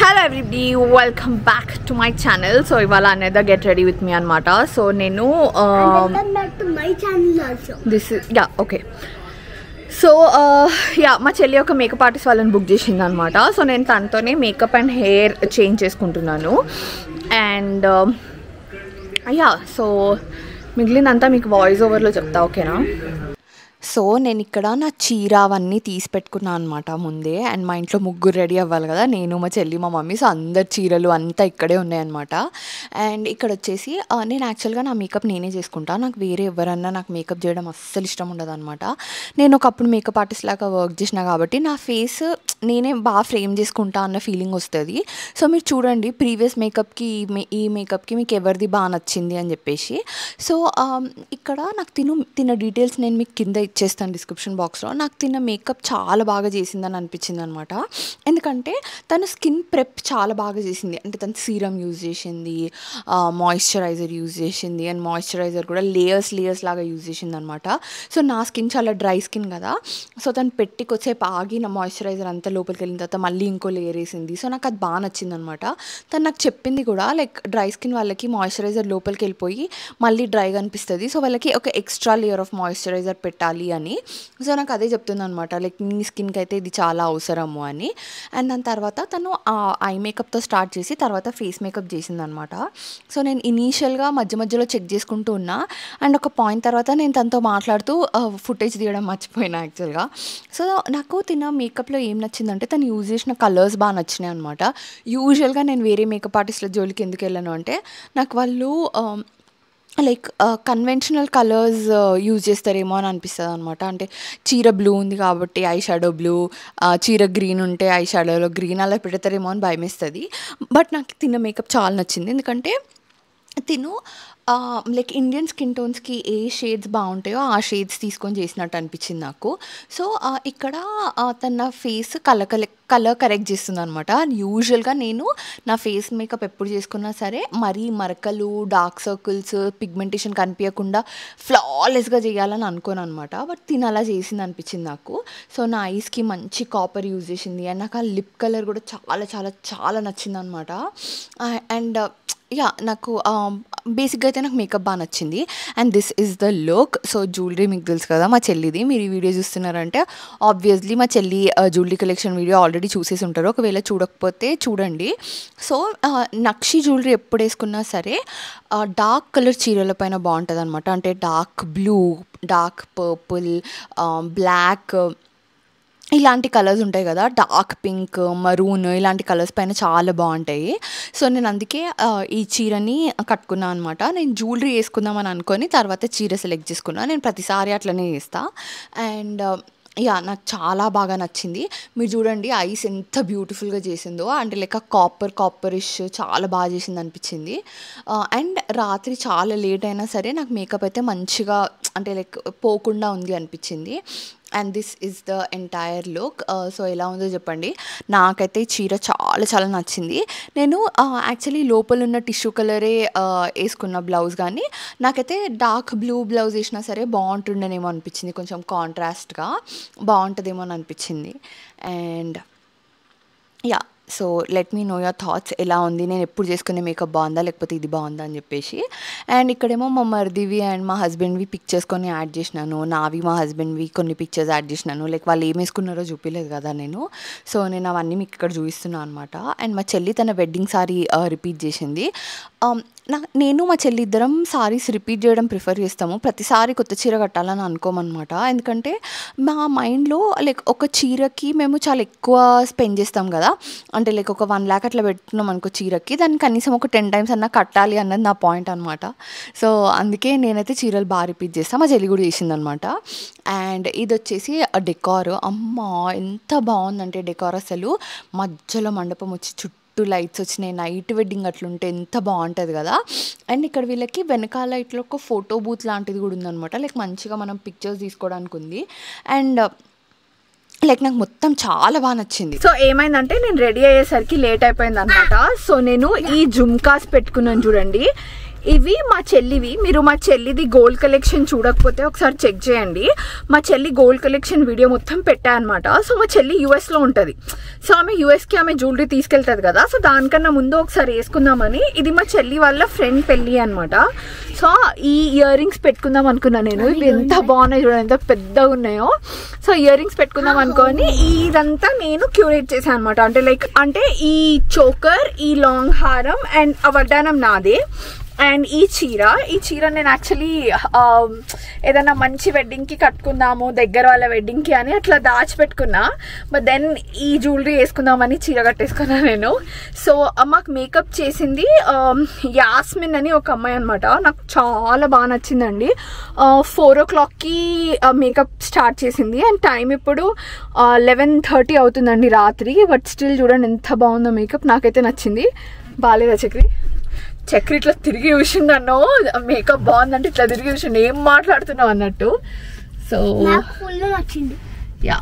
Hello everybody welcome back to my channel so ఇవాళ అనేది get ready with me అనమాట so నేను Welcome back to my channel also. This yeah okay so yeah మా చెల్లి ఒక makeup artist వాళ్ళని book చేసింది అనమాట సో నేను తనతోనే మేకప్ అండ్ హెయిర్ చేంజ్ చేసుకుంటున్నాను అండ్ యా సో మిగిలినంతా మీకు వాయిస్ ఓవర్లో చెప్తా ఓకేనా సో నేను ఇక్కడ నా చీర అవన్నీ తీసి పెట్టుకున్నాను అనమాట ముందే అండ్ మా ఇంట్లో ముగ్గురు రెడీ అవ్వాలి కదా నేను మా చెల్లి మా మమ్మీ సో అందరి చీరలు అంతా ఇక్కడే ఉన్నాయన్నమాట అండ్ ఇక్కడ వచ్చేసి ఆ, నేను యాక్చువల్గా నా మేకప్ నేనే చేసుకుంటా నాకు వేరే ఎవరన్నా నాకు మేకప్ చేయడం అస్సలు ఇష్టం ఉండదు అనమాట నేను ఒకప్పుడు మేకప్ ఆర్టిస్ట్ లాగా వర్క్ చేసిన కాబట్టి నా ఫేస్ నేనే బాగా ఫ్రేమ్ చేసుకుంటా అన్న ఫీలింగ్ వస్తుంది సో మీరు చూడండి ప్రీవియస్ మేకప్కి ఈ మే ఈ మేకప్కి మీకు ఎవరిది బాగా నచ్చింది అని చెప్పేసి సో ఆమ్, ఇక్కడ నాకు తిను తిన డీటెయిల్స్ నేను మీకు కింద ఇచ్చేస్తాను డిస్క్రిప్షన్ బాక్స్లో నాకు తిన్న మేకప్ చాలా బాగా చేసిందని అనిపించింది అనమాట ఎందుకంటే తను స్కిన్ ప్రెప్ చాలా బాగా చేసింది అంటే తను సీరం యూజ్ చేసింది మాయిశ్చరైజర్ యూజ్ చేసింది అండ్ మాయిశ్చరైజర్ కూడా లేయర్స్ లేయర్స్ లాగా యూజ్ చేసింది అనమాట సో నా స్కిన్ చాలా డ్రై స్కిన్ కదా సో తను పెట్టి కొద్దిసేపు ఆగి నా మాయిశ్చరైజర్ అంతా లోపలికి వెళ్ళిన తర్వాత మళ్ళీ ఇంకో లేయర్ వేసింది సో నాకు అది బాగా నచ్చింది అనమాట తను నాకు చెప్పింది కూడా లైక్ డ్రై స్కిన్ వాళ్ళకి మాయిశ్చరైజర్ లోపలికి వెళ్ళిపోయి మళ్ళీ డ్రైగా అనిపిస్తుంది సో వాళ్ళకి ఒక ఎక్స్ట్రా లేయర్ ఆఫ్ మాయిశ్చరైజర్ పెట్టాలి అని సో నాకు అదే చెప్తుంది అనమాట లైక్ నీ స్కిన్కి అయితే ఇది చాలా అవసరము అని అండ్ దాని తర్వాత తను ఐ మేకప్తో స్టార్ట్ చేసి తర్వాత ఫేస్ మేకప్ చేసిందనమాట సో నేను ఇనీషియల్గా మధ్య మధ్యలో చెక్ చేసుకుంటూ ఉన్నా అండ్ ఒక పాయింట్ తర్వాత నేను తనతో మాట్లాడుతూ ఫుటేజ్ తీయడం మర్చిపోయినా యాక్చువల్గా సో నాకు తిన్న మేకప్లో ఏం నచ్చిందంటే తను యూజ్ చేసిన కలర్స్ బాగా నచ్చినాయి అనమాట యూజువల్గా నేను వేరే మేకప్ ఆర్టిస్ట్ల జోలికి ఎందుకు వెళ్ళాను అంటే నాకు వాళ్ళు ఆ, లైక్ కన్వెన్షనల్ కలర్స్ యూజ్ చేస్తారేమో అని అనిపిస్తుంది అనమాట అంటే చీర బ్లూ ఉంది కాబట్టి ఐ షాడో బ్లూ చీర గ్రీన్ ఉంటే ఐ షాడోలో గ్రీన్ అలా పెడతారేమో అని భయమేస్తుంది బట్ నాకు తిన్న మేకప్ చాలా నచ్చింది ఎందుకంటే తిను లైక్ ఇండియన్ స్కిన్ టోన్స్కి ఏ షేడ్స్ బాగుంటాయో ఆ షేడ్స్ తీసుకొని చేసినట్టు అనిపించింది నాకు సో ఇక్కడ ఆ, తన ఫేస్ కలర్ కలె కలర్ కరెక్ట్ చేస్తుంది అనమాట యూజువల్గా నేను నా ఫేస్ మేకప్ ఎప్పుడు చేసుకున్నా సరే మరీ మరకలు డార్క్ సర్కిల్స్ పిగ్మెంటేషన్ కనిపించకుండా ఫ్లాలెస్గా చేయాలని అనుకోను అనమాట బట్ తిని అలా చేసింది అనిపించింది నాకు సో నా ఐస్కి మంచి కాపర్ యూజ్ చేసింది అండ్ నాకు ఆ లిప్ కలర్ కూడా చాలా చాలా చాలా నచ్చింది అనమాట అండ్ యా నాకు బేసిక్గా అయితే నాకు మేకప్ బాగా నచ్చింది and this is the look so jewellery మీకు తెలుసు కదా మా చెల్లిది మీరు ఈ వీడియో చూస్తున్నారంటే ఆబ్వియస్లీ మా చెల్లి జ్యువెలరీ కలెక్షన్ వీడియో ఆల్రెడీ చూసేసి ఉంటారు ఒకవేళ చూడకపోతే చూడండి సో నక్షి జ్యువెలరీ ఎప్పుడు వేసుకున్నా సరే డార్క్ కలర్ చీరల పైన బాగుంటుంది అనమాట అంటే dark blue dark purple black ఇలాంటి కలర్స్ ఉంటాయి కదా డార్క్ పింక్ మరూన్ ఇలాంటి కలర్స్ పైన చాలా బాగుంటాయి సో నేను అందుకే ఆ, ఈ చీరని కట్టుకున్నాను అనమాట నేను జ్యువెలరీ వేసుకుందామని అనుకొని తర్వాత చీర సెలెక్ట్ చేసుకున్నాను నేను ప్రతిసారి అట్లనే చేస్తా అండ్ యా నాకు చాలా బాగా నచ్చింది మీరు చూడండి ఐస్ ఎంత బ్యూటిఫుల్గా చేసిందో అంటే లైక్ కాపర్ కాపరిష్ చాలా బాగా చేసింది అనిపించింది అండ్ రాత్రి చాలా లేట్ అయినా సరే నాకు మేకప్ అయితే మంచిగా అంటే లైక్ పోకుండా ఉంది అనిపించింది and this is the entire look so ఎలా ఉందో చెప్పండి నాకైతే ఈ చీర చాలా చాలా నచ్చింది నేను యాక్చువల్లీ లోపల ఉన్న టిష్యూ కలరే వేసుకున్న బ్లౌజ్ కానీ నాకైతే డార్క్ బ్లూ బ్లౌజ్ వేసినా సరే బాగుంటుండేనేమో అనిపించింది కొంచెం కాంట్రాస్ట్గా బాగుంటుందేమో అని అనిపించింది and yeah so let me know your thoughts ఎలా ఉంది నేను ఎప్పుడు చేసుకునే మేకప్ బాగుందా లేకపోతే ఇది బాగుందా అని చెప్పేసి అండ్ ఇక్కడేమో మా మరిదివి అండ్ మా హస్బెండ్వి పిక్చర్స్ కొన్ని యాడ్ చేసినాను నావి మా హస్బెండ్వి కొన్ని పిక్చర్స్ యాడ్ చేసినాను లైక్ వాళ్ళు ఏం వేసుకున్నారో చూపించలేదు కదా నేను సో నేను అవన్నీ మీకు ఇక్కడ చూపిస్తున్నాను అనమాట అండ్ మా చెల్లి తన వెడ్డింగ్ సారీ రిపీట్ చేసింది Um, నా నేను మా చెల్లి ఇద్దరం సారీస్ రిపీట్ చేయడం ప్రిఫర్ చేస్తాము ప్రతిసారి కొత్త చీర కట్టాలని అనుకోమన్నమాట ఎందుకంటే మా మైండ్లో లైక్ ఒక చీరకి మేము చాలా ఎక్కువ స్పెండ్ చేస్తాం కదా అంటే లైక్ ఒక వన్ ల్యాక్ అట్లా పెట్టుకున్నాం అనుకో చీరకి దాన్ని కనీసం ఒక టెన్ టైమ్స్ అన్నా కట్టాలి అన్నది నా పాయింట్ అనమాట సో అందుకే నేనైతే చీరలు బాగా రిపీట్ చేస్తాను మా చెల్లి కూడా చేసిందనమాట అండ్ ఇది వచ్చేసి డెకార్ అమ్మ ఎంత బాగుందంటే డెకార్ అసలు మధ్యలో మండపం వచ్చి చుట్టూ చుట్టూ లైట్స్ వచ్చినాయి నైట్ వెడ్డింగ్ అట్లుంటే ఎంత బాగుంటుంది కదా అండ్ ఇక్కడ వీళ్ళకి వెనకాల ఇట్లా ఒక ఫోటో బూత్ లాంటిది కూడా ఉందన్నమాట లైక్ మంచిగా మనం పిక్చర్స్ తీసుకోవడానికి ఉంది అండ్ లైక్ నాకు మొత్తం చాలా బాగా నచ్చింది సో ఏమైందంటే నేను రెడీ అయ్యేసరికి లేట్ అయిపోయింది అనమాట సో నేను ఈ జుమ్కాస్ పెట్టుకున్నాను చూడండి ఇవి మా చెల్లివి మీరు మా చెల్లిది గోల్డ్ కలెక్షన్ చూడకపోతే ఒకసారి చెక్ చేయండి మా చెల్లి గోల్డ్ కలెక్షన్ వీడియో మొత్తం పెట్టా అనమాట సో మా చెల్లి US లో ఉంటుంది సో ఆమె యూఎస్కి ఆమె జ్యువెలరీ తీసుకెళ్తుంది కదా సో దానికన్నా ముందు ఒకసారి వేసుకుందామని ఇది మా చెల్లి వాళ్ళ ఫ్రెండ్ పెళ్ళి అనమాట సో ఈ ఇయర్ రింగ్స్ పెట్టుకుందాం అనుకున్నా నేను ఇవి ఎంత బాగున్నాయి చూడండి ఎంత పెద్దగా ఉన్నాయో సో ఇయర్ రింగ్స్ పెట్టుకుందాం అనుకొని ఇదంతా నేను క్యూరేట్ చేశాను అనమాట అంటే లైక్ అంటే ఈ చోకర్ ఈ లాంగ్ హారం అండ్ ఆ వడ్డానం నాదే అండ్ ఈ చీర ఈ చీర నేను యాక్చువల్లీ ఏదైనా మంచి వెడ్డింగ్కి కట్టుకుందాము దగ్గర వాళ్ళ వెడ్డింగ్కి అని అట్లా దాచిపెట్టుకున్నా బట్ దెన్ ఈ జ్యువెలరీ వేసుకుందామని చీర కట్టేసుకున్నా నేను సో మాకు మేకప్ చేసింది um, యాస్మిన్ అని ఒక అమ్మాయి అనమాట నాకు చాలా బాగా నచ్చిందండి ఫోర్ ఓ క్లాక్కి మేకప్ స్టార్ట్ చేసింది అండ్ టైం ఇప్పుడు లెవెన్ థర్టీ అవుతుందండి రాత్రి బట్ స్టిల్ చూడండి ఎంత బాగుందో మేకప్ నాకైతే నచ్చింది బాగాలేదా చక్రి చక్రి ఇట్లా తిరిగి చూసిండు అన్నో మేకప్ బాగుందంటే ఇట్లా తిరిగి చూసిండు ఏం మాట్లాడుతున్నావు అన్నట్టు సో నాకు ఫుల్ నచ్చింది యా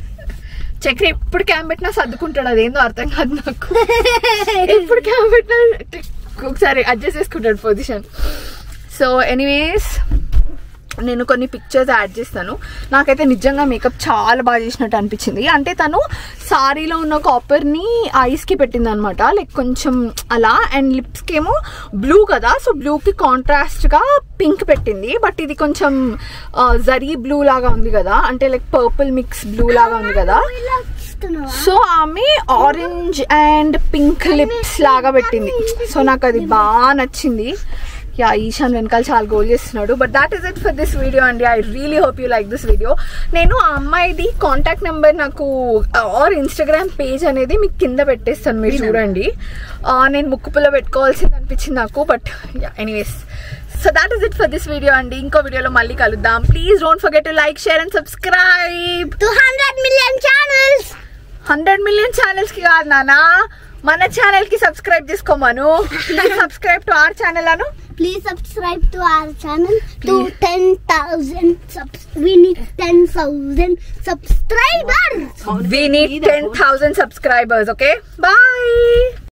చక్రి ఎప్పుడు క్యాంప్ పెట్టినా సర్దుకుంటాడు అదేందో అర్థం కాదు నాకు ఎప్పుడు క్యాంప్ పెట్టినా టిక్ ఒకసారి అడ్జస్ట్ చేసుకుంటాడు పొజిషన్ సో ఎనీవేస్ నేను కొన్ని పిక్చర్స్ యాడ్ చేస్తాను నాకైతే నిజంగా మేకప్ చాలా బాగా చేసినట్టు అనిపించింది అంటే తను సారీలో ఉన్న కాపర్ని ఐస్కి పెట్టింది అనమాట లైక్ కొంచెం అలా అండ్ లిప్స్కి ఏమో బ్లూ కదా సో బ్లూకి కాంట్రాస్ట్గా పింక్ పెట్టింది బట్ ఇది కొంచెం ఆ, జరీ బ్లూ లాగా ఉంది కదా అంటే లైక్ పర్పుల్ మిక్స్ బ్లూ లాగా ఉంది కదా ఇలా ఇస్తున్నావా సో ఆమె ఆరెంజ్ అండ్ పింక్ లిప్స్ లాగా పెట్టింది సో నాకు అది బాగా నచ్చింది యా ఈశాన్ వెనకాల చాలా గోల్ చేస్తున్నాడు but that is it for this video అండి I really hope you like this video నేను ఆ అమ్మాయిది కాంటాక్ట్ నెంబర్ నాకు ఆర్ ఇన్స్టాగ్రామ్ పేజ్ అనేది మీకు కింద పెట్టేస్తాను మీరు చూడండి ఆ, నేను ముక్కుపులో పెట్టుకోవాల్సింది అనిపించింది నాకు but anyways so that is it for this video అండి ఇంకో వీడియోలో మళ్ళీ కలుద్దాం please don't forget to like share and subscribe two hundred million channels hundred million ఛానల్స్ కి కాదు నానా మన ఛానల్ కి సబ్స్క్రైబ్ చేసుకోమను please subscribe to our channel అను please subscribe to our channel to Please. Ten thousand subs we need ten thousand subscribers we need 10000 subscribers okay bye